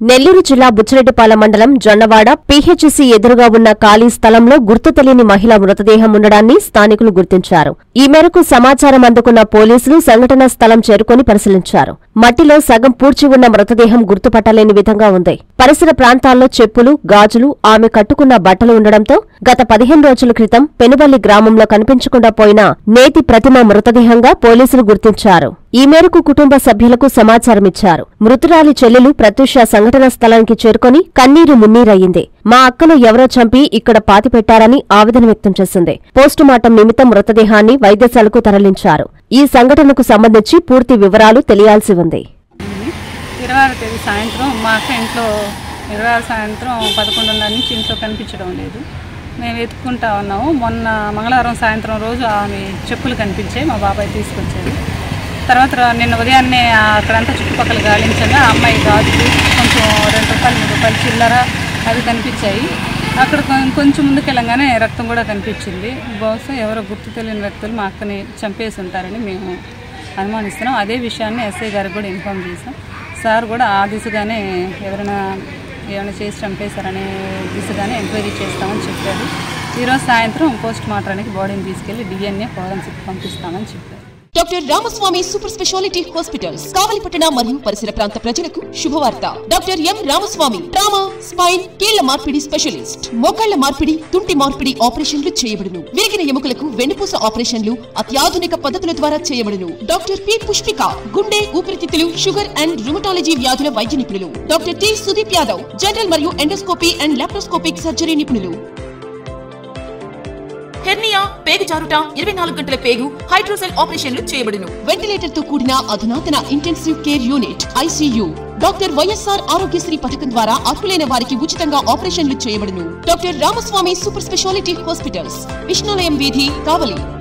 నెల్లూరు జిల్లా బుచ్చిరెడ్డిపాలెం మండలం జొన్నవాడ పీహెచ్సీ ఎదురుగా ఉన్న ఖాళీ స్థలంలో గుర్తు తెలియని మహిళ మృతదేహం ఉండడాన్ని స్థానికులు గుర్తించారు ఈ మేరకు సమాచారం అందుకున్న పోలీసులు సంఘటనా స్థలం చేరుకుని పరిశీలించారు మట్టిలో సగం పూడ్చి ఉన్న మృతదేహం గుర్తుపట్టలేని విధంగా ఉంది పరిసర ప్రాంతాల్లో చెప్పులు గాజులు ఆమె కట్టుకున్న బట్టలు ఉండడంతో గత పదిహేను రోజుల క్రితం పెనుబల్లి గ్రామంలో కనిపించకుండా పోయిన నేతి ప్రతిమ మృతదేహంగా పోలీసులు గుర్తించారు ఈ మేరకు కుటుంబ సభ్యులకు సమాచారమిచ్చారు మృతురాలి చెల్లెలు ప్రత్యూష సంఘటన స్థలానికి చేరుకొని కన్నీరు మున్నీరయ్యింది మా అక్కను ఎవరో చంపి ఇక్కడ పాతిపెట్టారని ఆవేదన వ్యక్తం చేసింది పోస్టుమార్టం నిమిత్తం మృతదేహాన్ని వైద్యశాలకు తరలించారు ఈ సంఘటనకు సంబంధించి పూర్తి వివరాలు తెలియాల్సి ఉంది ఇరవై ఆరు తేదీ సాయంత్రం మా అక్క ఇంట్లో ఇరవై ఆరు సాయంత్రం పదకొండున్నర నుంచి ఇంట్లో కనిపించడం లేదు మేము వెతుక్కుంటా ఉన్నాము మొన్న మంగళవారం సాయంత్రం రోజు ఆమె చెప్పులు కనిపించాయి మా బాబాయ్ తీసుకొచ్చాడు తర్వాత రా- నిన్న ఉదయాన్నే అక్కడంతా చుట్టుపక్కల గాలించగా ఆ అమ్మాయి గాజులు కొంచెం రెండు రూపాయలు మూడు రూపాయలు చిల్లర అవి కనిపించాయి అక్కడ కొం- కొంచెం ముందుకు వెళ్ళంగానే రక్తం కూడా కనిపించింది బహుశా ఎవరో గుర్తు తెలియని వ్యక్తులు మా అక్కని చంపేసి ఉంటారని మేము అనుమానిస్తున్నాం అదే విషయాన్ని ఎస్ఐ గారికి కూడా ఇన్ఫామ్ చేసాం సార్ కూడా ఆ దిశగానే ఎవరైనా ఏమైనా చేసి చంపేశారనే దిశగానే ఎంక్వైరీ చేస్తామని చెప్పారు ఈరోజు సాయంత్రం పోస్ట్ మార్టానికి బాడీని తీసుకెళ్లి డిఎన్ఏ ఫోరెన్సిక్ పంపిస్తామని చెప్పారు doctor Ramaswamy super speciality hospitals కావలిపట్టణ మరియు పరిసర ప్రాంత ప్రజలకు శుభవార్త doctor M Ramaswamy trauma spine కీళ్ల మార్పిడి స్పెషలిస్ట్ మోకాళ్ల మార్పిడి తుంటి మార్పిడి ఆపరేషన్లు చేయబడును విరిగిన ఎముకలకు వెన్నుపూస ఆపరేషన్లు అత్యాధునిక పద్ధతుల ద్వారా చేయబడును డాక్టర్ పి పుష్పిక గుండె ఊపిరితిత్తులు షుగర్ అండ్ రుమటాలజీ వ్యాధుల వైద్య నిపుణులు doctor T Sudeep Yadav general మరియు ఎండోస్కోపీ అండ్ లాప్రోస్కోపిక్ సర్జరీ నిపుణులు హెర్నియా పేగు జారుట ఇరవై నాలుగు గంటల పేగు హైడ్రోసెల్ ఆపరేషన్లు చేయబడును వెంటిలేటర్ తో కూడిన అధునాతన intensive care unit ICU doctor YSR Aarogyasri పథకం ద్వారా అర్హులైన వారికి ఉచితంగా ఆపరేషన్లు చేయబడును doctor Ramaswamy super speciality hospitals Vishnulayam వీధి కావలి